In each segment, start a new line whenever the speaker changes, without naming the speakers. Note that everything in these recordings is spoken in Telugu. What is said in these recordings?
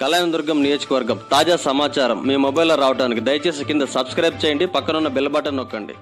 కళ్యాణదుర్గం నియోజకవర్గం తాజా సమాచారం మీ మొబైల్లో రావడానికి దయచేసి కింద సబ్స్క్రైబ్ చేయండి పక్కనున్న బెల్ బటన్ నొక్కండి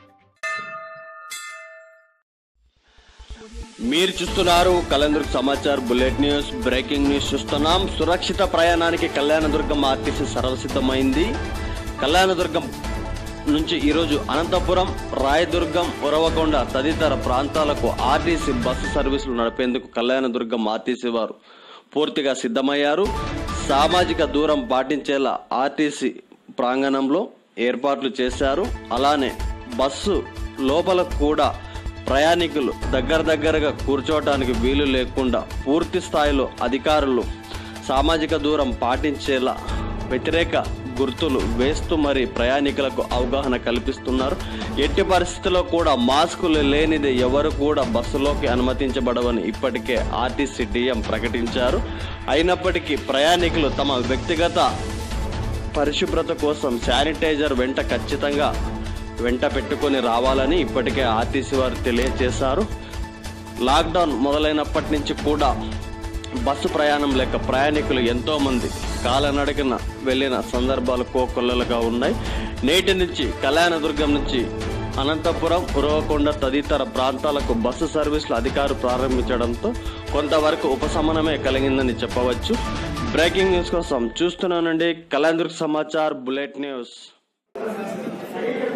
మీరు చూస్తున్నారు Kalyanadurga Samachar bullet news breaking news చూస్తున్నాం సురక్షిత ప్రయాణానికి కళ్యాణదుర్గం ఆర్టీసీ సర్వసిద్ధమైంది కళ్యాణదుర్గం నుంచి ఈరోజు అనంతపురం రాయదుర్గం ఉరవకొండ తదితర ప్రాంతాలకు ఆర్టీసీ బస్సు సర్వీసులు నడిపేందుకు కళ్యాణదుర్గం ఆర్టీసీ వారు పూర్తిగా సిద్ధమయ్యారు సామాజిక దూరం పాటించేలా ఆర్టీసీ ప్రాంగణంలో ఏర్పాట్లు చేశారు అలానే బస్సు లోపల కూడా ప్రయాణికులు దగ్గర దగ్గరగా కూర్చోవటానికి వీలు లేకుండా పూర్తి స్థాయిలో అధికారులు సామాజిక దూరం పాటించేలా వ్యతిరేక గుర్తులు వేస్తూ మరి ప్రయాణికులకు అవగాహన కల్పిస్తున్నారు ఎట్టి పరిస్థితుల్లో కూడా మాస్కులు లేనిది ఎవరు కూడా బస్సులోకి అనుమతించబడవని ఇప్పటికే ఆర్టీసీ డిఎం ప్రకటించారు అయినప్పటికీ ప్రయాణికులు తమ వ్యక్తిగత పరిశుభ్రత కోసం శానిటైజర్ వెంట ఖచ్చితంగా వెంట పెట్టుకొని రావాలని ఇప్పటికే ఆర్టీసీ వారు తెలియజేశారు లాక్డౌన్ మొదలైనప్పటి నుంచి కూడా బస్సు ప్రయాణం లేక ప్రయాణికులు ఎంతో మంది కాలనడకన వెళ్ళిన సందర్భాలు కోకొల్లలుగా ఉన్నాయి నేటి నుంచి కళ్యాణదుర్గం నుంచి అనంతపురం ఉరవకొండ తదితర ప్రాంతాలకు బస్సు సర్వీసులు అధికారులు ప్రారంభించడంతో కొంతవరకు ఉపశమనమే కలిగిందని చెప్పవచ్చు బ్రేకింగ్ న్యూస్ కోసం చూస్తున్నానండి కళ్యాణదుర్గ సమాచార్ బులెట్ న్యూస్